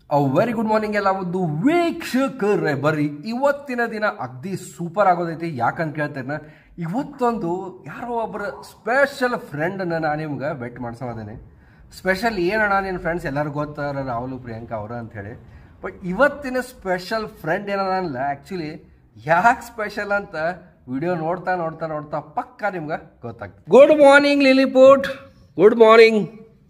very good morning ಎಲ್ಲ ಒಂದು ವೀಕ್ಷಕರೇ ಬರ್ರಿ ಇವತ್ತಿನ ದಿನ ಅಗ್ದಿ ಸೂಪರ್ ಆಗೋದೈತಿ ಯಾಕಂತ ಕೇಳ್ತೇನೆ ಇವತ್ತೊಂದು ಯಾರೋ ಒಬ್ಬರ ಸ್ಪೆಷಲ್ ಫ್ರೆಂಡನ್ನ ನಾನು ನಿಮ್ಗೆ ಬೆಟ್ ಮಾಡ್ಸೋದೇನೆ ಸ್ಪೆಷಲ್ ಏನಣ್ಣ ನಿನ್ನ ಫ್ರೆಂಡ್ಸ್ ಎಲ್ಲರೂ ಗೊತ್ತಾರ ರಾಹುಲ್ ಪ್ರಿಯಾಂಕಾ ಅವರು ಅಂಥೇಳಿ ಬಟ್ ಇವತ್ತಿನ ಸ್ಪೆಷಲ್ ಫ್ರೆಂಡ್ ಏನಲ್ಲ ಆ್ಯಕ್ಚುಲಿ ಯಾಕೆ ಸ್ಪೆಷಲ್ ಅಂತ ವಿಡಿಯೋ ನೋಡ್ತಾ ನೋಡ್ತಾ ನೋಡ್ತಾ ಪಕ್ಕ ನಿಮ್ಗೆ ಗೊತ್ತಾಗ್ತದೆ good morning Lilliput good morning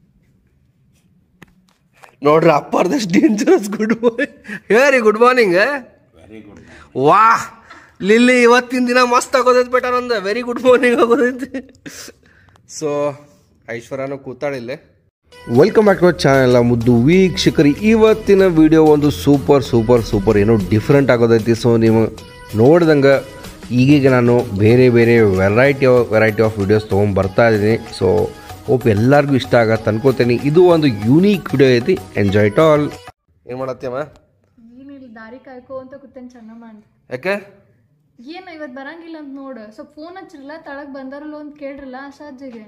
ನೋಡ್ರಿ ಅಪ್ಪರ್ದಷ್ಟು ಡೇಂಜರಸ್ ಗುಡ್ ಮಾರ್ನಿಂಗ್ ಹೇರಿ ಗುಡ್ ಮಾರ್ನಿಂಗ್ ವಾಹ್ ಲಿಲ್ಲಿ ಇವತ್ತಿನ ದಿನ ಮಸ್ತ್ ಆಗೋದೈತೆ ಬೆಟರ್ ಅಂದ ವೆರಿ ಗುಡ್ ಮಾರ್ನಿಂಗ್ ಆಗೋದೈತಿ ಸೊ ಐಶ್ವರ್ಯನೂ ಕೂತಾಳಿಲ್ಲೇ ವೆಲ್ಕಮ್ ಬ್ಯಾಕ್ ಟು ಚಾನೆಲ್ ಮುದ್ದು ವೀಕ್ಷಕರಿ ಇವತ್ತಿನ ವಿಡಿಯೋ ಒಂದು ಸೂಪರ್ ಸೂಪರ್ ಸೂಪರ್ ಏನೋ ಡಿಫ್ರೆಂಟ್ ಆಗೋದೈತಿ ಸೊ ನೀವು ನೋಡ್ದಂಗೆ ಈಗೀಗ ನಾನು ಬೇರೆ ಬೇರೆ ವೆರೈಟಿ ವೆರೈಟಿ ಆಫ್ ವಿಡಿಯೋಸ್ ತೊಗೊಂಡು ಬರ್ತಾ ಇದ್ದೀನಿ ಸೊ ಹೋಪ್ ಎಲ್ಲರಿಗೂ ಇಷ್ಟ ಆಗತ್ತೆ ಅನ್ಕೋತೀನಿ ಇದು ಒಂದು ಯೂನೀಕ್ ವಿಡಿಯೋ ಐತಿ ಎಂಜಾಯ್ ಇಟ್ ಆಲ್ ಏನು ಮಾಡತ್ತೀಯಮ್ಮ ಏನಿಲ್ಲ ದಾರಿ ಕಾಯ್ಕೋ ಅಂತ ಕೂತೇನೆ ಚೆನ್ನಮ್ಮ ಅಂತ ಯಾಕೆ ಏನ ಇವತ್ತು ಬರಂಗಿಲ್ಲ ಅಂತ ನೋಡು ಸ್ವಲ್ಪ ಫೋನ್ ಹಚ್ಚಿರಲ್ಲ ತಳಗ್ ಬಂದಾರಲ್ಲ ಅಂತ ಕೇಳ್ರಲ್ಲ ಅಸಾಧ್ಯಗೆ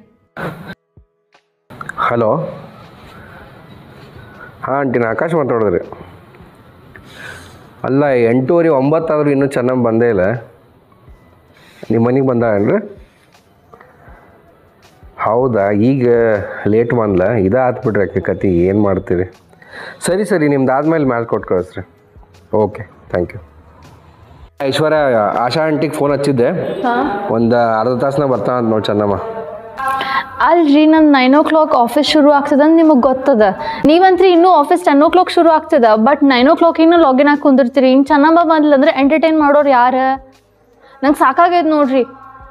ಹಲೋ ಹಾಂ ಆಂಟಿ ನಾ ಆಕಾಶ್ ಮಾತಾಡಿದ್ರಿ ಅಲ್ಲ ಎಂಟೂವರೆ ಒಂಬತ್ತಾದರೂ ಇನ್ನೂ ಚೆನ್ನಾಗಿ ಬಂದೇ ಇಲ್ಲ ನಿಮ್ಮ ಮನೆಗೆ ಬಂದಾಳೇನ್ರಿ ಹೌದಾ ಈಗ ಲೇಟ್ ಬಂದ್ಲ ಇದೇ ಆತ್ಬಿಟ್ರಿ ಆಕೆ ಕತಿ ಏನು ಮಾಡ್ತೀರಿ ಸರಿ ಸರಿ ನಿಮ್ದು ಆದ್ಮೇಲೆ ಮ್ಯಾಲೆ ಕೊಟ್ಟು ಕಳಿಸ್ರಿ okay thank you Aishwarya Asha ಆಂಟಿಗೆ ಫೋನ್ ಹಚ್ಚಿದ್ದೆ ಒಂದು ಅರ್ಧ ತಾಸ್ನಾಗ ಬರ್ತಾವ ಅಂತ ನೋಡಿ ಚೆನ್ನಮ್ಮ ಅಲ್ರಿ ನಂದು ನೈನ್ ಓ ಕ್ಲಾಕ್ ಆಫೀಸ್ ಶುರು ಆಗ್ತದ ಅಂತ ನಿಮಗೆ ಗೊತ್ತದ ನೀವಂತ್ರಿ ಇನ್ನೂ ಆಫೀಸ್ ಟೆನ್ ಓ ಕ್ಲಾಕ್ ಶುರು ಆಗ್ತದ ಬಟ್ ನೈನ್ ಓ ಕ್ಲಾಕ್ ಇನ್ನೂ ಲಾಗಿನ್ ಆಗಿ ಕುಂದಿರ್ತೀರಿ ಹಿಂಗೆ ಚೆನ್ನಮ್ಮ ಬಂದ್ಲಂದ್ರೆ ಎಂಟರ್ಟೈನ್ ಮಾಡೋರು ಯಾರು ನಂಗೆ ಸಾಕಾಗೈತೆ ನೋಡ್ರಿ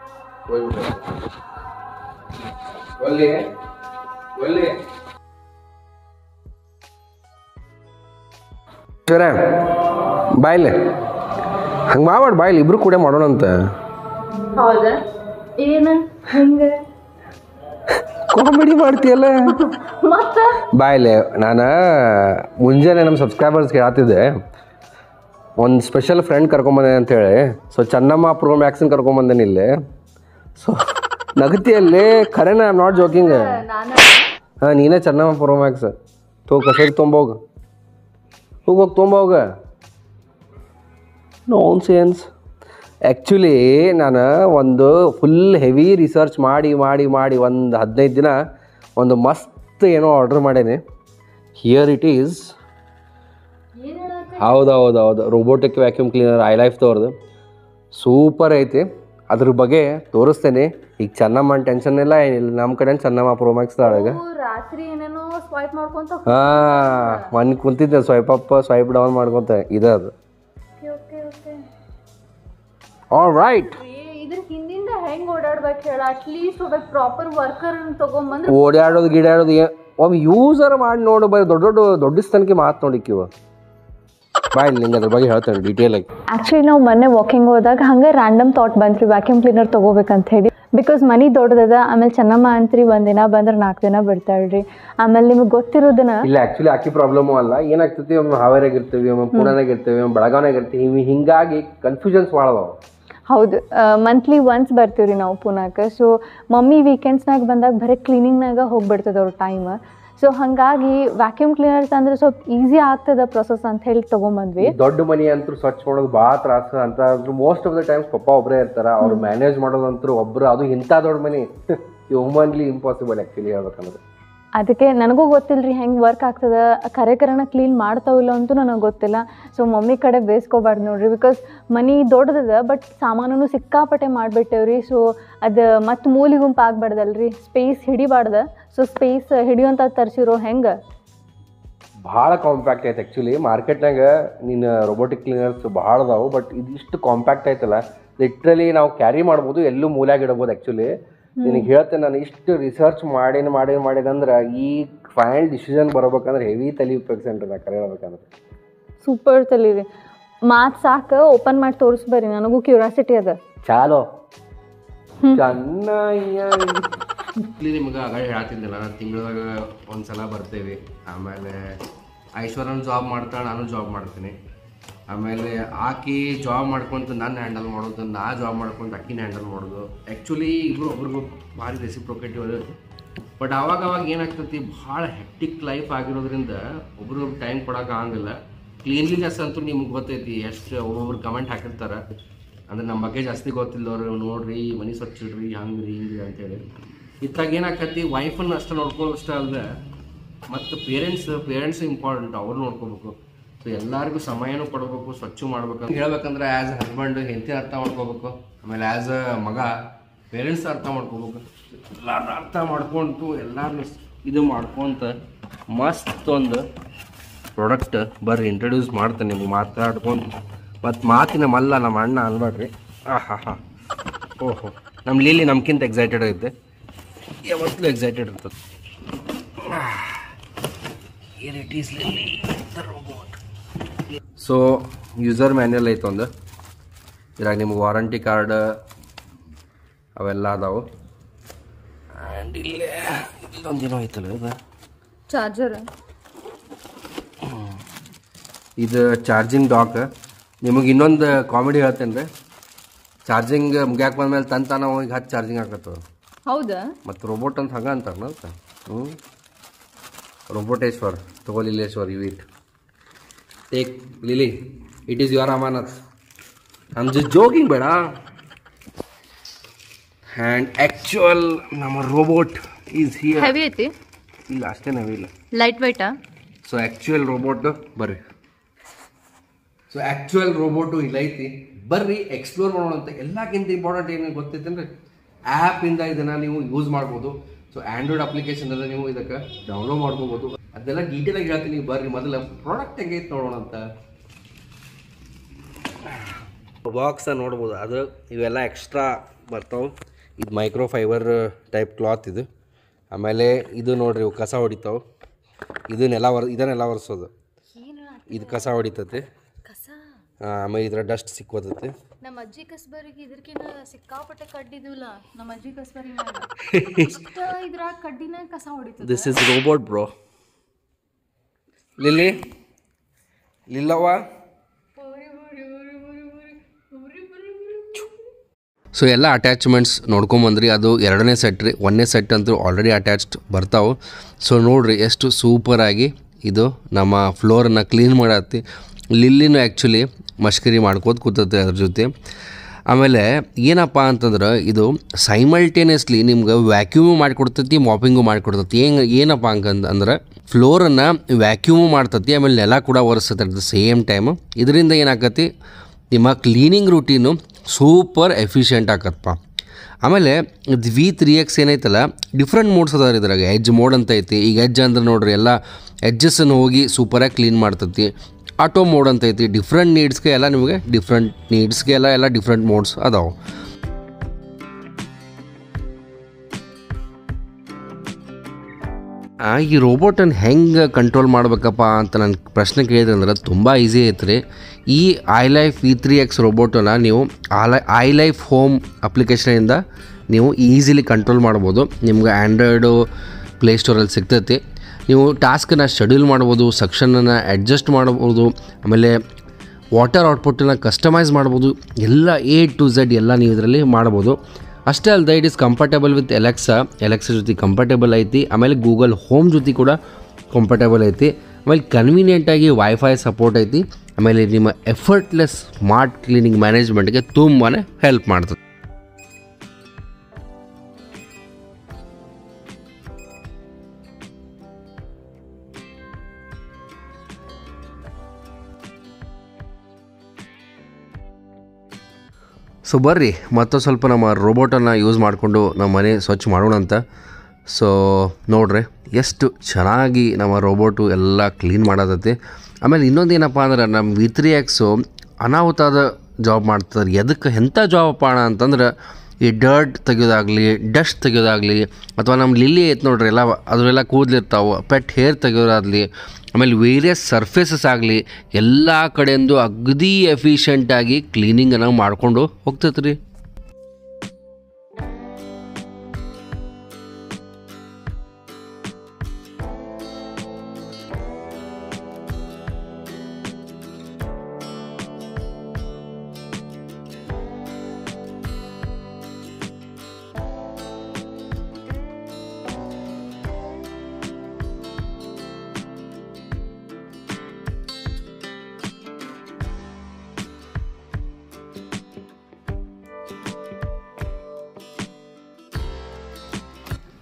ಸರ ಬಾಯ್ಲೆ ಹಂಗೆ ಮಾಡ್ಬೇಡ ಬಾಯ್ಲಿ ಇಬ್ರು ಕೂಡ ಮಾಡೋಣಂತ ಹೌದಾ ಏನು ಹಿಂಗೆ ಕಾಮಿಡಿ ಮಾಡ್ತೀಯಲ್ಲ ಮತ್ತೆ ಬಾಯ್ಲೆ ನಾನು ಮುಂಜಾನೆ ನಮ್ಮ ಸಬ್ಸ್ಕ್ರೈಬರ್ಸ್ ಕೇಳತ್ತಿದ್ದೆ ಒಂದು ಸ್ಪೆಷಲ್ ಫ್ರೆಂಡ್ ಕರ್ಕೊಂಬಂದೆ ಅಂತೇಳಿ ಸೊ ಚೆನ್ನಮ್ಮ ಪ್ರೋ ಮ್ಯಾಕ್ಸಿನ್ ಕರ್ಕೊಂಬಂದೇನಿ ಇಲ್ಲಿ ಸೊ ನಗತಿಯಲ್ಲಿ ಖರೇನ ಐ ನಾಟ್ ಜೋಕಿಂಗ್ ನಾನು ಹಾಂ ನೀನೇ ಚೆನ್ನಮ್ಮ ಪ್ರೋ ಮ್ಯಾಕ್ಸ್ ತೋ ಕಸೇರಿ ತೊಂಬೋಗ ಹೋಗಿ ಹೋಗಿ ತೊಂಬೋಗ ನೋನ್ ಸೆನ್ಸ್ ಆ್ಯಕ್ಚುಲಿ ನಾನು ಒಂದು ಫುಲ್ ಹೆವಿ ರಿಸರ್ಚ್ ಮಾಡಿ ಮಾಡಿ ಮಾಡಿ ಒಂದು ಹದಿನೈದು ದಿನ ಒಂದು ಮಸ್ತ್ ಏನೋ ಆರ್ಡ್ರ್ ಮಾಡೇನಿ ಹಿಯರ್ ಇಟ್ ಈಸ್ ಹೌದು ಹೌದು ಹೌದು robotic vacuum cleaner iLife ತೋರ್ದು ಸೂಪರ್ ಐತಿ ಅದ್ರ ಬಗ್ಗೆ ತೋರಿಸ್ತೇನೆ ಈಗ ಚೆನ್ನಮ್ಮ ಟೆನ್ಷನ್ ಇಲ್ಲ ಏನಿಲ್ಲ ನಮ್ಮ ಕಡೆ ಚೆನ್ನಮ್ಮ ಪ್ರೋ ಮ್ಯಾಕ್ಸ್ ಒಳಗೆ ರಾತ್ರಿ ಏನೇನೋ ಸ್ವೈಪ್ ಮಾಡ್ಕೊಂತ ಹಾಂ ಮನೆ ಕುಂತಿದ್ದೆ ಸ್ವೈಪ್ ಅಪ್ ಸ್ವೈಪ್ ಡೌನ್ ಮಾಡ್ಕೊತ ಇದೆ ಅದು ಓಕೆ ಓಕೆ ಆಲ್ ರೈಟ್ ಇದ್ರ ಹಿಂದಿಂದ ಹೆಂಗ್ ಓಡಾಡ್ಬೇಕು ಹೇಳ ಅಟ್ಲೀಸ್ಟ್ ಒಬ್ಬ ಪ್ರಾಪರ್ ವರ್ಕರ್ ತಗೊಂಬಂದ್ರೆ ಓಡಾಡೋದು ಗಿಡಾಡೋದು ಏ ಒಬ್ಬ ಯೂಸರ್ ಮಾಡಿ ನೋಡು ಬರೀ ದೊಡ್ಡ ದೊಡ್ಡ ದೊಡ್ಡ ಸ್ಥಾನಕ್ಕೆ ಮಾತು ನೋಡಿಕ್ಕಿವ ಬಾಯ್ ನಿಂಗೆ ಅದ್ರ ಬಗ್ಗೆ ಹೇಳ್ತೇನೆ ಡೀಟೇಲ್ ಆಗಿ ಆಕ್ಚುಲಿ ನಾವು ಮೊನ್ನೆ ವಾಕಿಂಗ್ ಹೋದಾಗ ಹಂಗೆ ರ್ಯಾಂಡಮ್ ಥಾಟ್ ಬಂತ್ರಿ ವ್ಯಾಕ್ಯೂಮ್ ಕ್ಲೀನರ್ ತಗೋಬೇಕಂತ ಹೇಳಿ ಬಿಕಾಸ್ ಮನಿ ದೊಡ್ಡದದ ಆಮೇಲೆ ಚೆನ್ನಮ್ಮ ಅಂತ್ರಿ ಒಂದ್ ದಿನ ಬಂದ್ರೆ ನಾಲ್ಕು ದಿನ ಬಿಡ್ತಾಳ್ರಿ ಆಮೇಲೆ ನಿಮಗೆ ಗೊತ್ತಿರೋದನ್ನ ಇಲ್ಲ ಆ್ಯಕ್ಚುಲಿ ಆಕಿ ಪ್ರಾಬ್ಲಮ್ ಅಲ್ಲ ಏನಾಗ್ತೈತಿ ಒಮ್ಮೆ ಹಾವೇರಿಯಾಗ ಇರ್ತೀವಿ ಒಮ್ಮೆ ಪುಣೆನಾಗ ಇರ್ತೀವಿ ಒಮ್ಮೆ ಬೆಳಗಾವ್ನಾಗ ಇರ್ತೀವಿ ಹಿಂಗಾಗಿ ಕನ್ಫ್ಯೂಷನ್ಸ್ ಭಾಳ ಅದಾವ ಹೌದು ಮಂತ್ಲಿ ಒನ್ಸ್ ಬರ್ತೀವಿ ರೀ ನಾವು ಪುನಾಕ ಸೊ ಮಮ್ಮಿ ವೀಕೆಂಡ್ಸ್ನಾಗ ಬಂದಾಗ ಬರೀ ಕ್ಲೀನಿಂಗ್ನಾಗ ಹೋಗ್ಬಿಡ್ತದೆ ಅವ್ರ ಟೈಮ್ ಸೊ ಹಾಗಾಗಿ ವ್ಯಾಕ್ಯೂಮ್ ಕ್ಲೀನರ್ಸ್ ಅಂದ್ರೆ ಸ್ವಲ್ಪ ಈಸಿ ಆಗ್ತದ ಪ್ರೊಸೆಸ್ ಅಂತ ಹೇಳಿ ತೊಗೊಂಬಂದ್ವಿ ಈ ದೊಡ್ಡ ಮನಿ ಅಂತೂ ಸ್ವಚ್ಛ ಮಾಡೋದು ಭಾಳ ತ್ರಾಸ ಅಂತ ಮೋಸ್ಟ್ ಆಫ್ ದ ಟೈಮ್ಸ್ ಪಪ್ಪ ಒಬ್ಬರೇ ಇರ್ತಾರ ಅವ್ರು ಮ್ಯಾನೇಜ್ ಮಾಡೋದಂತೂ ಒಬ್ರು ಅದು ಇಂಥ ದೊಡ್ಡ ಮನಿ ಹ್ಯೂಮನ್ಲಿ ಇಂಪಾಸಿಬಲ್ ಆ್ಯಕ್ಚುಲಿ ಹೇಳ್ಬೇಕಂದ್ರೆ ಅದಕ್ಕೆ ನನಗೂ ಗೊತ್ತಿಲ್ಲ ರೀ ಹೆಂಗೆ ವರ್ಕ್ ಆಗ್ತದೆ ಕರೆ ಕರೆನ ಕ್ಲೀನ್ ಮಾಡ್ತಾವ ಇಲ್ಲ ಅಂತೂ ನನಗೆ ಗೊತ್ತಿಲ್ಲ ಸೊ ಮಮ್ಮಿ ಕಡೆ ಬೇಯಿಸ್ಕೋಬಾರ್ದು ನೋಡ್ರಿ ಬಿಕಾಸ್ ಮನಿ ದೊಡ್ಡದದ ಬಟ್ ಸಾಮಾನು ಸಿಕ್ಕಾಪಟ್ಟೆ ಮಾಡಿಬಿಟ್ಟೇವ್ರಿ ಸೊ ಅದು ಮತ್ತೆ ಮೂಲಿ ಗುಂಪು ಆಗ್ಬಾರ್ದಲ್ರಿ ಸ್ಪೇಸ್ ಹಿಡಿಬಾರ್ದು ಸೊ ಸ್ಪೇಸ್ ಹಿಡಿಯೋಂಥ ತರಿಸಿರೋ ಹೆಂಗೆ ಭಾಳ ಕಾಂಪ್ಯಾಕ್ಟ್ ಐತೆ ಆ್ಯಕ್ಚುಲಿ ಮಾರ್ಕೆಟ್ನಾಗ ನೀನು ರೊಬೋಟಿಕ್ ಕ್ಲೀನರ್ಸ್ ಭಾಳ ಅದಾವು ಬಟ್ ಇದಿಷ್ಟು ಕಾಂಪ್ಯಾಕ್ಟ್ ಐತಲ್ಲ ಲಿಟ್ರಲಿ ನಾವು ಕ್ಯಾರಿ ಮಾಡ್ಬೋದು ಎಲ್ಲೂ ಮೂಲ್ಯಾಗ ಇಡ್ಬೋದು ಆ್ಯಕ್ಚುಲಿ ನಿನಗೆ ಹೇಳ್ತೇನೆ ನಾನು ಇಷ್ಟು ರಿಸರ್ಚ್ ಮಾಡೇನು ಮಾಡೇನು ಮಾಡಿದಂದ್ರೆ ಈ ಫೈನಲ್ ಡಿಸಿಷನ್ ಬರ್ಬೇಕಂದ್ರೆ ಹೆವಿ ತಲೆ ಉಪಯೋಗಿಸೇನ್ರಿ ನಾ ಕರೆ ಹೇಳ್ಬೇಕಂದ್ರೆ ಸೂಪರ್ ತಲೀರಿ ಮಾತು ಸಾಕು ಓಪನ್ ಮಾಡಿ ತೋರಿಸ್ಬರ್ರಿ ನನಗೂ ಕ್ಯೂರಿಯಾಸಿಟಿ ಅದ ಚಾಲೋ ಚೆನ್ನಯ್ಯ ನಿಮ್ಗೆ ಆಗ ಹೇಳ್ತಿದ್ದಿಲ್ಲ ನಾನು ತಿಂಗಳದಾಗ ಒಂದು ಸಲ ಬರ್ತೇವೆ ಆಮೇಲೆ ಐಶ್ವರ್ಯನ ಜಾಬ್ ಮಾಡ್ತಾಳೆ ನಾನು ಜಾಬ್ ಮಾಡ್ತೀನಿ ಆಮೇಲೆ ಆಕಿ ಜಾಬ್ ಮಾಡ್ಕೊಂತ ನನ್ನ ಹ್ಯಾಂಡಲ್ ಮಾಡೋದು ನಾ ಜಾಬ್ ಮಾಡ್ಕೊಂತ ಆಕಿನ ಹ್ಯಾಂಡಲ್ ಮಾಡೋದು ಆ್ಯಕ್ಚುಲಿ ಇಬ್ಬರು ಒಬ್ರಿಗೂ ಭಾರಿ ರೆಸಿಪ್ರೊಕೇಟಿವ್ ಬಟ್ ಆವಾಗ ಅವಾಗ ಏನಾಗ್ತೈತಿ ಭಾಳ ಹೆಕ್ಟಿಕ್ ಲೈಫ್ ಆಗಿರೋದ್ರಿಂದ ಒಬ್ರೊಬ್ರು ಟೈಮ್ ಕೊಡೋಕೆ ಆಗಂಗಿಲ್ಲ ಕ್ಲೀನ್ಲಿನೆಸ್ ಅಂತೂ ನಿಮ್ಗೆ ಗೊತ್ತೈತಿ ಎಷ್ಟು ಒಬ್ಬೊಬ್ರು ಕಮೆಂಟ್ ಹಾಕಿರ್ತಾರೆ ಅಂದ್ರೆ ನಮ್ಮ ಬಗ್ಗೆ ಜಾಸ್ತಿ ಗೊತ್ತಿಲ್ಲದವ್ರು ನೋಡ್ರಿ ಮನೆ ಸ್ವಚ್ಛ ಇಡ್ರಿ ಹಂಗ್ರಿ ಹಿಂಗ್ರಿ ಅಂತೇಳಿ ಇತ್ತಾಗ ಏನಾಕತಿ ವೈಫನ್ನ ಅಷ್ಟು ನೋಡ್ಕೊಳ್ಳೋಷ್ಟೇ ಅಲ್ಲದೆ ಮತ್ತು ಪೇರೆಂಟ್ಸ್ ಪೇರೆಂಟ್ಸ್ ಇಂಪಾರ್ಟೆಂಟ್ ಅವ್ರು ನೋಡ್ಕೋಬೇಕು ಸೊ ಎಲ್ಲರಿಗೂ ಸಮಯನೂ ಕೊಡಬೇಕು ಸ್ವಚ್ಛ ಮಾಡ್ಬೇಕು ಹೇಳ್ಬೇಕಂದ್ರೆ ಆ್ಯಸ್ ಅ ಹಸ್ಬೆಂಡ್ ಹೆಂಡತಿ ಅರ್ಥ ಮಾಡ್ಕೋಬೇಕು ಆಮೇಲೆ ಆ್ಯಸ್ ಅ ಮಗ ಪೇರೆಂಟ್ಸ್ ಅರ್ಥ ಮಾಡ್ಕೋಬೇಕು ಎಲ್ಲಾರು ಅರ್ಥ ಮಾಡ್ಕೊಂತು ಎಲ್ಲಾರು ಇದು ಮಾಡ್ಕೊಂತ ಮಸ್ತ್ ಒಂದು ಪ್ರಾಡಕ್ಟ್ ಬರ್ರಿ ಇಂಟ್ರೊಡ್ಯೂಸ್ ಮಾಡ್ತೇನೆ ನಿಮ್ಗೆ ಮಾತಾಡ್ಕೊಂಡು ಮತ್ತು ಮಾತಿನ ಮಲ್ಲ ನಮ್ಮ ಅಣ್ಣ ಅನ್ಬೇಡ್ರಿ ಆ ಹಾ ಹಾ ಓಹೋ ನಮ್ಮ ಲೀಲಿ ನಮ್ಗಿಂತ ಎಕ್ಸೈಟೆಡ್ ಐತೆ ಯಾವತ್ತೂ ಎಕ್ಸೈಟೆಡ್ ಇರ್ತದೆ ಸೊ ಯೂಸರ್ ಮ್ಯಾನ್ಯಲ್ ಐತೆ ಒಂದು ಇದ್ರಾಗ ನಿಮ್ಗೆ ವಾರಂಟಿ ಕಾರ್ಡ್ ಅವೆಲ್ಲ ಅದಾವು ಆ್ಯಂಡ್ ಇಲ್ಲೇ ಇಲ್ಲೊಂದು ಏನೋ ಐತಲ್ಲ ಇದು ಚಾರ್ಜರ್ ಇದು ಚಾರ್ಜಿಂಗ್ ಡಾಕ್ ನಿಮಗೆ ಇನ್ನೊಂದು ಕಾಮಿಡಿ ಹೇಳ್ತೇನೆ ರೀ ಚಾರ್ಜಿಂಗ್ ಮುಗ್ಯಾಕೆ ಬಂದ್ಮೇಲೆ ತನ್ ತಾನ ಹೋಗಿ ಹತ್ತು ಚಾರ್ಜಿಂಗ್ ಹಾಕತ್ತದ ಹೌದಾ ಮತ್ತು ರೋಬೋಟ್ ಅಂತ ಹಂಗೆ ಅಂತಾರನ ಅಂತ ಹ್ಞೂ ರೋಬೋಟೇಶ್ವರ್ ತಗೋ ಲೀಲೇಶ್ವರ್ you it take Lily it is your ಅಮಾನತ್ ಐಮ್ ಜಸ್ಟ್ ಜೋಕಿಂಗ್ ಬೇಡ ಆ್ಯಂಡ್ ಆ್ಯಕ್ಚುಯಲ್ ನಮ್ಮ ರೋಬೋಟ್ ಈಸ್ ಹಿಯರ್ ಹೆವಿ ಐತಿ ಇಲ್ಲ ಅಷ್ಟೇನೇ ಇಲ್ಲ ಲೈಟ್ ವೈಟಾ ಸೊ ಆ್ಯಕ್ಚುಯಲ್ ರೋಬೋಟು ಬರ್ರಿ ಸೊ ಆ್ಯಕ್ಚುಯಲ್ ರೋಬೋಟು ಇಲ್ಲ ಐತಿ ಬರ್ರಿ ಎಕ್ಸ್ಪ್ಲೋರ್ ಮಾಡೋಣ ಅಂತ ಎಲ್ಲಕ್ಕಿಂತ ಇಂಪಾರ್ಟೆಂಟ್ ಏನು ಗೊತ್ತೈತಂದ್ರೆ ಆ್ಯಪಿಂದ ಇದನ್ನು ನೀವು ಯೂಸ್ ಮಾಡ್ಬೋದು ಸೊ ಆ್ಯಂಡ್ರಾಯ್ಡ್ ಅಪ್ಲಿಕೇಶನ್ ಎಲ್ಲ ನೀವು ಇದಕ್ಕೆ ಡೌನ್ಲೋಡ್ ಮಾಡ್ಕೋಬೋದು ಅದೆಲ್ಲ ಡೀಟೇಲಾಗಿ ಹೇಳ್ತೀನಿ ಬರ್ರಿ ಮೊದಲ ಪ್ರಾಡಕ್ಟ್ ಹೆಂಗೈತೆ ನೋಡೋಣ ಅಂತ ಬಾಕ್ಸ ನೋಡ್ಬೋದು ಅದು ಇವೆಲ್ಲ ಎಕ್ಸ್ಟ್ರಾ ಬರ್ತಾವೆ ಇದು ಮೈಕ್ರೋ ಫೈಬರ್ ಟೈಪ್ ಕ್ಲಾತ್ ಇದು ಆಮೇಲೆ ಇದು ನೋಡ್ರಿ ಇವು ಕಸ ಹೊಡಿತಾವೆ ಇದು ನೆಲ ಒರ್ ಇದನ್ನೆಲ್ಲ ಒರೆಸೋದು ಇದು ಕಸ ಹೊಡಿತೈತಿ ಕಸ ಆ, ಆಮೇಲೆ ಇದ್ರ ಡಸ್ಟ್ ಸಿಕ್ಕೋತೈತಿ ನಮ್ಮ ಅಜ್ಜಿ ಕಸ್ಬರಿಗೆ ಇದಕ್ಕಿಂತ ಸಿಕ್ಕಾಪಟ್ಟೆ ಕಡ್ಡಿದಿಲ್ಲ ನಮ್ಮ ಅಜ್ಜಿ ಕಸ್ಬರಿ ಇಷ್ಟ ಇದ್ರಾಗ ಕಡ್ಡಿನ ಕಸ ಹೊಡಿತದ this is robot bro Lily ಲಿಲ್ಲವ್ವ ಸೊ ಎಲ್ಲ ಅಟ್ಯಾಚ್ಮೆಂಟ್ಸ್ ನೋಡ್ಕೊಂಬಂದ್ರಿ ಅದು ಎರಡನೇ ಸೆಟ್ ರೀ ಒಂದನೇ ಸೆಟ್ ಅಂತೂ ಆಲ್ರೆಡಿ ಅಟ್ಯಾಚ್ಡ್ ಬರ್ತಾವೆ ಸೊ ನೋಡ್ರಿ ಎಷ್ಟು ಸೂಪರಾಗಿ ಇದು ನಮ್ಮ ಫ್ಲೋರನ್ನು ಕ್ಲೀನ್ ಮಾಡತ್ತಿ ಲಿಲ್ಲಿನೂ ಆ್ಯಕ್ಚುಲಿ ಮಷ್ಕರಿ ಮಾಡ್ಕೋತ ಕೂತೈತೆ ಅದ್ರ ಜೊತೆ ಆಮೇಲೆ ಏನಪ್ಪ ಅಂತಂದ್ರೆ ಇದು ಸೈಮಲ್ಟೇನಿಯಸ್ಲಿ ನಿಮ್ಗೆ ವ್ಯಾಕ್ಯೂಮು ಮಾಡಿಕೊಡ್ತೈತಿ ಮಾಪಿಂಗು ಮಾಡಿಕೊಡ್ತೈತಿ ಹೆಂಗೆ ಏನಪ್ಪ ಹಂಗಂದ್ ಅಂದ್ರೆ ಫ್ಲೋರನ್ನು ವ್ಯಾಕ್ಯೂಮು ಮಾಡ್ತೈತಿ ಆಮೇಲೆ ನೆಲ ಕೂಡ ಒರೆಸ್ತೈತೆ ಅಟ್ ದ ಸೇಮ್ ಟೈಮ್ ಇದರಿಂದ ಏನಾಕತಿ ನಿಮ್ಮ ಕ್ಲೀನಿಂಗ್ ರೂಟೀನು ಸೂಪರ್ ಎಫಿಷಿಯೆಂಟ್ ಆಕತ್ತಪ್ಪ ಆಮೇಲೆ ಇದು ವಿ ತ್ರೀ ಎಕ್ಸ್ ಏನೈತಲ್ಲ ಡಿಫ್ರೆಂಟ್ ಮೋಡ್ಸ್ ಅದಾವ ಇದ್ರಾಗ ಎಜ್ ಮೋಡ್ ಅಂತ ಐತಿ ಈಗ ಎಜ್ ಅಂದ್ರೆ ನೋಡ್ರಿ ಎಲ್ಲ ಎಡ್ಜಸ್ಸನ್ನು ಹೋಗಿ ಸೂಪರಾಗಿ ಕ್ಲೀನ್ ಮಾಡ್ತೈತಿ ಆಟೋ ಮೋಡ್ ಅಂತ ಐತಿ ಡಿಫ್ರೆಂಟ್ ನೀಡ್ಸ್ಗೆ ಎಲ್ಲ ನಿಮಗೆ ಡಿಫ್ರೆಂಟ್ ನೀಡ್ಸ್ಗೆ ಎಲ್ಲ ಎಲ್ಲ ಡಿಫ್ರೆಂಟ್ ಮೋಡ್ಸ್ ಅದಾವೆ ಆ, ಈ ರೋಬೋಟನ್ನು ಹೆಂಗೆ ಕಂಟ್ರೋಲ್ ಮಾಡ್ಬೇಕಪ್ಪ ಅಂತ ನನ್ನ ಪ್ರಶ್ನೆ ಕೇಳಿದ್ರೆ ಅಂದ್ರೆ ತುಂಬ ಈಸಿ ಐತ್ರಿ ಈ I life V three X ರೋಬೋಟನ್ನು ನೀವು ಆಲೈ ಐ ಲೈಫ್ ಹೋಮ್ ಅಪ್ಲಿಕೇಶನಿಂದ ನೀವು ಈಸಿಲಿ ಕಂಟ್ರೋಲ್ ಮಾಡ್ಬೋದು ನಿಮ್ಗೆ ಆ್ಯಂಡ್ರಾಯ್ಡು ಪ್ಲೇಸ್ಟೋರಲ್ಲಿ ಸಿಗ್ತೈತಿ ನೀವು ಟಾಸ್ಕನ್ನು ಶೆಡ್ಯೂಲ್ ಮಾಡ್ಬೋದು ಸಕ್ಷನನ್ನು ಅಡ್ಜಸ್ಟ್ ಮಾಡ್ಬೋದು ಆಮೇಲೆ ವಾಟರ್ ಔಟ್ಪುಟ್ಟನ್ನು ಕಸ್ಟಮೈಸ್ ಮಾಡ್ಬೋದು ಎಲ್ಲ ಎ ಟು ಝೆಡ್ ಎಲ್ಲ ನೀವು ಇದರಲ್ಲಿ ಮಾಡ್ಬೋದು ಅಷ್ಟೇ ಅಲ್ಲದೆ it is comfortable with Alexa Alexa ಜೊತೆ ಕಂಫರ್ಟೇಬಲ್ ಐತಿ ಆಮೇಲೆ ಗೂಗಲ್ ಹೋಮ್ ಜೊತೆ ಕೂಡ ಕಂಫರ್ಟೇಬಲ್ ಐತಿ ಆಮೇಲೆ ಕನ್ವೀನಿಯೆಂಟಾಗಿ ವೈಫೈ ಸಪೋರ್ಟ್ ಐತಿ ಆಮೇಲೆ ನಿಮ್ಮ ಎಫರ್ಟ್ಲೆಸ್ ಸ್ಮಾರ್ಟ್ ಕ್ಲೀನಿಂಗ್ ಮ್ಯಾನೇಜ್ಮೆಂಟ್ಗೆ ತುಂಬಾ ಹೆಲ್ಪ್ ಮಾಡ್ತದೆ ಸೊ ಬರ್ರಿ ಮತ್ತೊಂದು ಸ್ವಲ್ಪ ನಮ್ಮ ರೋಬೋಟನ್ನು ಯೂಸ್ ಮಾಡಿಕೊಂಡು ನಮ್ಮ ಮನೆ ಸ್ವಚ್ಛ ಮಾಡೋಣ ಅಂತ ಸೊ ನೋಡ್ರಿ ಎಷ್ಟು ಚೆನ್ನಾಗಿ ನಮ್ಮ ರೋಬೋಟು ಎಲ್ಲ ಕ್ಲೀನ್ ಮಾಡತೈತಿ ಆಮೇಲೆ ಇನ್ನೊಂದು ಏನಪ್ಪ ಅಂದ್ರೆ ನಮ್ಮ ವಿ ತ್ರೀ ಎಕ್ಸು ಅನಾಹುತಾದ ಜಾಬ್ ಮಾಡ್ತಾರೆ ಎದಕ್ಕೆ ಎಂಥ ಜಾಬ್ ಅಪ್ಪ ಅಣ್ಣ ಅಂತಂದ್ರೆ ಈ ಡರ್ಟ್ ತೆಗೆಯೋದಾಗಲಿ ಡಸ್ಟ್ ತೆಗೆಯೋದಾಗಲಿ ಅಥವಾ ನಮ್ಮ ಲಿಲ್ಲಿ ಐತೆ ನೋಡ್ರಿ ಎಲ್ಲ ಅದರೆಲ್ಲ ಕೂದಲಿರ್ತಾವೆ ಪೆಟ್ ಹೇರ್ ತೆಗೆಯೋದಾಗಲಿ ಆಮೇಲೆ ವೇರಿಯಸ್ ಸರ್ಫೇಸಸ್ ಆಗಲಿ ಎಲ್ಲ ಕಡೆಯಿಂದ ಅಗದಿ ಎಫಿಷಿಯೆಂಟಾಗಿ ಕ್ಲೀನಿಂಗನ್ನು ಮಾಡ್ಕೊಂಡು ಹೋಗ್ತೈತೆ ರೀ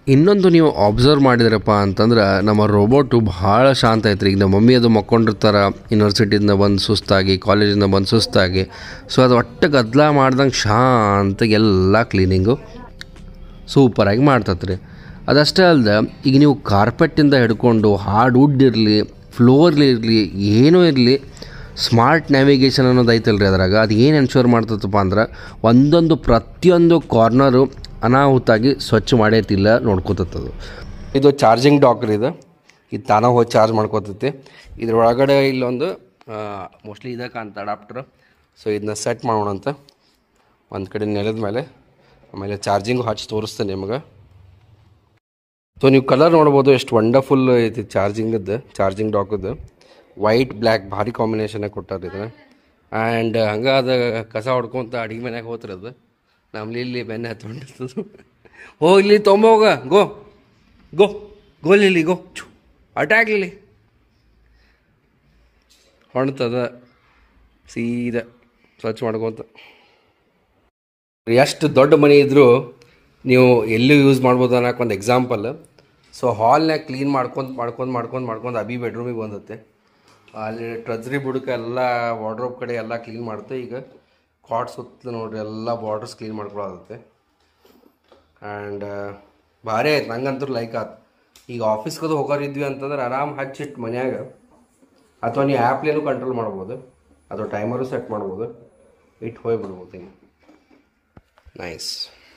ಇನ್ನೊಂದು ನೀವು ಅಬ್ಸರ್ವ್ ಮಾಡಿದ್ರಪ್ಪ ಅಂತಂದ್ರೆ ನಮ್ಮ ರೋಬೋಟು ಭಾಳ ಶಾಂತ ಐತ್ರಿ ಈಗ ನಮ್ಮ ಮಮ್ಮಿ ಅದು ಮಕ್ಕೊಂಡಿರ್ತಾರೆ ಯೂನಿವರ್ಸಿಟಿಯಿಂದ ಬಂದು ಸುಸ್ತಾಗಿ ಕಾಲೇಜಿಂದ ಬಂದು ಸುಸ್ತಾಗಿ ಸೊ ಅದು ಒಟ್ಟು ಗದ್ದಲ ಮಾಡ್ದಂಗೆ ಶಾಂತಾಗಿ ಎಲ್ಲ ಕ್ಲೀನಿಂಗು ಸೂಪರಾಗಿ ಮಾಡ್ತತ್ರಿ ಅದಷ್ಟೇ ಅಲ್ಲದೆ ಈಗ ನೀವು ಕಾರ್ಪೆಟ್ಟಿಂದ ಹಿಡ್ಕೊಂಡು ಹಾರ್ಡ್ ವುಡ್ ಇರಲಿ ಫ್ಲೋರ್ಲಿ ಇರಲಿ ಏನೂ ಇರಲಿ ಸ್ಮಾರ್ಟ್ ನ್ಯಾವಿಗೇಷನ್ ಅನ್ನೋದು ಐತಲ್ರಿ ಅದ್ರಾಗ ಅದು ಏನು ಎನ್ಶೂರ್ ಮಾಡ್ತದಪ್ಪ ಅಂದ್ರೆ ಒಂದೊಂದು ಪ್ರತಿಯೊಂದು ಕಾರ್ನರು ಅನಾಹುತಾಗಿ ಸ್ವಚ್ಛ ಮಾಡೈತಿಲ್ಲ ನೋಡ್ಕೋತತ್ತದು ಇದು ಚಾರ್ಜಿಂಗ್ ಡಾಕ್ರ್ ಇದು ಇದು ತಾನೇ ಹೋಗಿ ಚಾರ್ಜ್ ಮಾಡ್ಕೋತೈತಿ ಇದ್ರೊಳಗಡೆ ಇಲ್ಲೊಂದು ಮೋಸ್ಟ್ಲಿ ಇದೇ ಕಾಣ್ತ ಅಡಾಪ್ಟ್ರ್ ಸೊ ಇದನ್ನ ಸೆಟ್ ಮಾಡೋಣ ಅಂತ ಒಂದು ಕಡೆ ನೆಲದ ಮೇಲೆ ಆಮೇಲೆ ಚಾರ್ಜಿಂಗ್ ಹಚ್ಚಿ ತೋರಿಸ್ತೇನೆ ನಿಮಗೆ ಸೊ ನೀವು ಕಲರ್ ನೋಡ್ಬೋದು ಎಷ್ಟು ವಂಡರ್ಫುಲ್ ಐತಿ ಚಾರ್ಜಿಂಗದ್ದು ಚಾರ್ಜಿಂಗ್ ಡಾಕದ್ದು ವೈಟ್ ಬ್ಲ್ಯಾಕ್ ಭಾರಿ ಕಾಂಬಿನೇಷನಾಗ ಕೊಟ್ಟಾರ ಇದನ್ನ ಆ್ಯಂಡ್ ಹಂಗೆ ಅದು ಕಸ ಹೊಡ್ಕೊಂತ ಅಡಿಗೆ ಮನ್ಯಾಗ ಹೋತ್ರಿ ಅದು ನಮ್ಮಲ್ಲಿ ಇಲ್ಲಿ ಬೆನ್ನೆ ಹತ್ಕೊಂಡಿರ್ತದೆ ಹೋಗ್ಲಿ ತೊಂಬೋಗ ಗೋ ಗೋ ಗೋಲಿಲಿ ಗೋ ಅಟ್ಯಾಕ್ ಇಲ್ಲಿ ಹೊಣ್ತದ ಸೀದಾ ಸ್ವಚ್ಛ ಮಾಡ್ಕೊಂತ ಎಷ್ಟು ದೊಡ್ಡ ಮನೆ ಇದ್ದರೂ ನೀವು ಎಲ್ಲೂ ಯೂಸ್ ಮಾಡ್ಬೋದು ಅನ್ನೋಕೆ ಒಂದು ಎಕ್ಸಾಂಪಲ್ ಸೊ ಹಾಲ್ನಾಗ ಕ್ಲೀನ್ ಮಾಡ್ಕೊಂಡು ಮಾಡ್ಕೊಂಡು ಮಾಡ್ಕೊಂಡು ಮಾಡ್ಕೊಂಡು ಅಬಿ ಬೆಡ್ರೂಮಿಗೆ ಬಂದತ್ತೆ ಅಲ್ಲಿ ಟ್ರಜ್ರಿ ಬುಡಕ್ಕೆ ಎಲ್ಲ ವಾರ್ಡ್ರೋಬ್ ಕಡೆ ಎಲ್ಲ ಕ್ಲೀನ್ ಮಾಡುತ್ತೆ ಈಗ ಕಾಟ್ ಸುತ್ತಲೂ ನೋಡ್ರಿ ಎಲ್ಲ ಬಾರ್ಡರ್ಸ್ ಕ್ಲೀನ್ ಮಾಡ್ಕೊಳ್ಳೋದತ್ತೆ ಆ್ಯಂಡ್ ಭಾರಿ ಆಯ್ತು ನಂಗಂತೂ ಲೈಕ್ ಆಯ್ತು ಈಗ ಆಫೀಸ್ಗದು ಹೋಗೋರಿದ್ವಿ ಅಂತಂದ್ರೆ ಆರಾಮ್ ಹಚ್ಚಿಟ್ಟು ಮನ್ಯಾಗ ಅಥವಾ ನೀವು ಆ್ಯಪ್ಲೇನು ಕಂಟ್ರೋಲ್ ಮಾಡ್ಬೋದು ಅಥವಾ ಟೈಮರು ಸೆಟ್ ಮಾಡ್ಬೋದು ಇಟ್ಟು ಹೋಗ್ಬಿಡ್ಬೋದು ಹಿಂಗೆ ನೈಸ್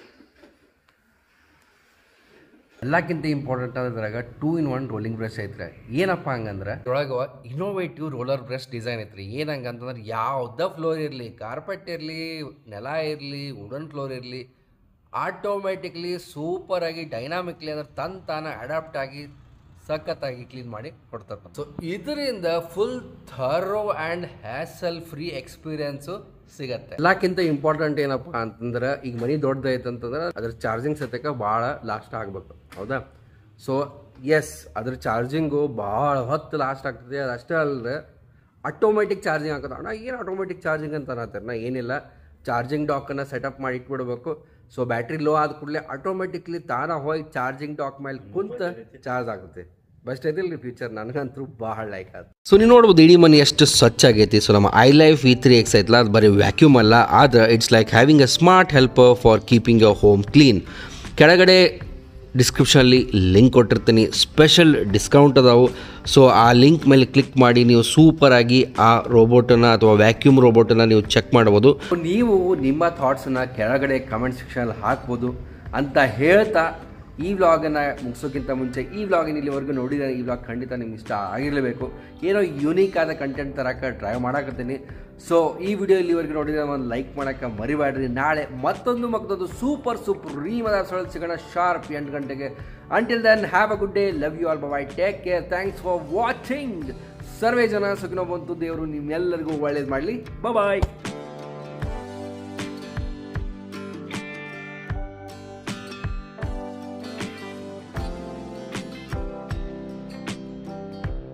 ಎಲ್ಲಕ್ಕಿಂತ ಇಂಪಾರ್ಟೆಂಟ್ ಅದ್ರಾಗ two in one rolling brush ಐತ್ರಿ ಏನಪ್ಪ ಹಂಗಂದ್ರೆ ಇದ್ರೊಳಗೆ ಇನೋವೇಟಿವ್ ರೋಲರ್ ಬ್ರಷ್ ಡಿಸೈನ್ ಐತ್ರಿ ಏನು ಹಂಗಂತಂದ್ರೆ ಯಾವುದೇ ಫ್ಲೋರ್ ಇರಲಿ ಕಾರ್ಪೆಟ್ ಇರಲಿ ನೆಲ ಇರಲಿ ವುಡನ್ ಫ್ಲೋರ್ ಇರಲಿ ಆಟೋಮೆಟಿಕ್ಲಿ ಸೂಪರಾಗಿ ಡೈನಾಮಿಕ್ಲಿ ಅಂದ್ರೆ ತನ್ ತಾನ ಅಡಾಪ್ಟ್ ಆಗಿ ಸಖತ್ತಾಗಿ ಕ್ಲೀನ್ ಮಾಡಿ ಕೊಡ್ತದೆ ಸೊ ಇದರಿಂದ full thorough and hassle free experience ಸಿಗತ್ತೆ ಎಲ್ಲಕ್ಕಿಂತ ಇಂಪಾರ್ಟೆಂಟ್ ಏನಪ್ಪ ಅಂತಂದ್ರೆ ಈಗ ಮನಿ ದೊಡ್ಡದೈತೆ ಅಂತಂದ್ರೆ ಅದ್ರ ಚಾರ್ಜಿಂಗ್ ಸತ್ಯಕ್ಕೆ ಭಾಳ ಲಾಸ್ಟ್ ಆಗಬೇಕು ಹೌದಾ ಸೊ ಎಸ್ ಅದ್ರ ಚಾರ್ಜಿಂಗು ಭಾಳ ಹೊತ್ತು ಲಾಸ್ಟ್ ಆಗ್ತದೆ ಅದು ಅಷ್ಟೇ ಅಲ್ಲದೆ ಆಟೋಮೆಟಿಕ್ ಚಾರ್ಜಿಂಗ್ ಹಾಕೋದು ಅಣ್ಣ ಏನು ಆಟೋಮೆಟಿಕ್ ಚಾರ್ಜಿಂಗ್ ಅಂತ ಅನ್ನತ್ತಾರೆ ನಾ ಏನಿಲ್ಲ ಚಾರ್ಜಿಂಗ್ ಡಾಕನ್ನು ಸೆಟಪ್ ಮಾಡಿ ಇಟ್ಬಿಡ್ಬೇಕು ಸೊ ಬ್ಯಾಟ್ರಿ ಲೋ ಆದ ಕೂಡಲೇ ಆಟೋಮೆಟಿಕ್ಲಿ ತಾನ ಹೋಗಿ ಚಾರ್ಜಿಂಗ್ ಡಾಕ್ ಮೇಲೆ ಕುಂತ ಚಾರ್ಜ್ ಆಗುತ್ತೆ ಬೆಸ್ಟ್ ಐತಿಲ್ರಿ ಫ್ಯೂಚರ್ ನನಗಂತೂ ಭಾಳ ಲೈಕ್ ಆಯ್ತು ಸೊ ನೀವು ನೋಡ್ಬೋದು ಇಡೀ ಮನೆ ಎಷ್ಟು ಸ್ವಚ್ಛ ಆಗೈತಿ ಸೊ ನಮ್ಮ I life V three X ಐತಲ್ಲ ಅದು ಬರೀ ವ್ಯಾಕ್ಯೂಮ್ ಅಲ್ಲ ಆದ್ರೆ it's like having a smart helper for keeping your home clean ಕೆಳಗಡೆ ಡಿಸ್ಕ್ರಿಪ್ಷನಲ್ಲಿ ಲಿಂಕ್ ಕೊಟ್ಟಿರ್ತೀನಿ ಸ್ಪೆಷಲ್ ಡಿಸ್ಕೌಂಟ್ ಅದಾವು ಸೊ ಆ ಲಿಂಕ್ ಮೇಲೆ ಕ್ಲಿಕ್ ಮಾಡಿ ನೀವು ಸೂಪರಾಗಿ ಆ ರೋಬೋಟನ್ನು ಅಥವಾ ವ್ಯಾಕ್ಯೂಮ್ ರೋಬೋಟನ್ನು ನೀವು ಚೆಕ್ ಮಾಡ್ಬೋದು ನೀವು ನಿಮ್ಮ ಥಾಟ್ಸನ್ನು ಕೆಳಗಡೆ ಕಮೆಂಟ್ ಸೆಕ್ಷನಲ್ಲಿ ಹಾಕ್ಬೋದು ಅಂತ ಹೇಳ್ತಾ ಈ ವ್ಲಾಗನ್ನು ಮುಗಿಸೋಕ್ಕಿಂತ ಮುಂಚೆ ಈ ವ್ಲಾಗಿನ ಇಲ್ಲಿವರೆಗೂ ನೋಡಿದರೆ ಈ ವ್ಲಾಗ್ ಖಂಡಿತ ನಿಮ್ಗೆ ಇಷ್ಟ ಆಗಿರಲೇಬೇಕು ಏನೋ ಯುನೀಕ್ ಆದ ಕಂಟೆಂಟ್ ತರಕ್ಕೆ ಟ್ರೈ ಮಾಡಾಕತ್ತೀನಿ ಸೊ ಈ ವಿಡಿಯೋ ಇಲ್ಲಿವರೆಗೂ ನೋಡಿದರೆ ಒಂದು ಲೈಕ್ ಮಾಡೋಕ್ಕೆ ಮರಿಬೇಡ್ರಿ ನಾಳೆ ಮತ್ತೊಂದು ಮತ್ತೊಂದು ಸೂಪರ್ ಸೂಪರ್ ರೀ ಮದ ಸಿಗೋಣ ಶಾರ್ಪ್ ಎಂಟು ಗಂಟೆಗೆ until then have a good day love you all bye take care thanks for watching ಸರ್ವೇ ಜನ ಸುಖಿನೋ ಬಂತು ದೇವರು ನಿಮ್ಮೆಲ್ಲರಿಗೂ ಒಳ್ಳೇದು ಮಾಡಲಿ ಬಾಯ್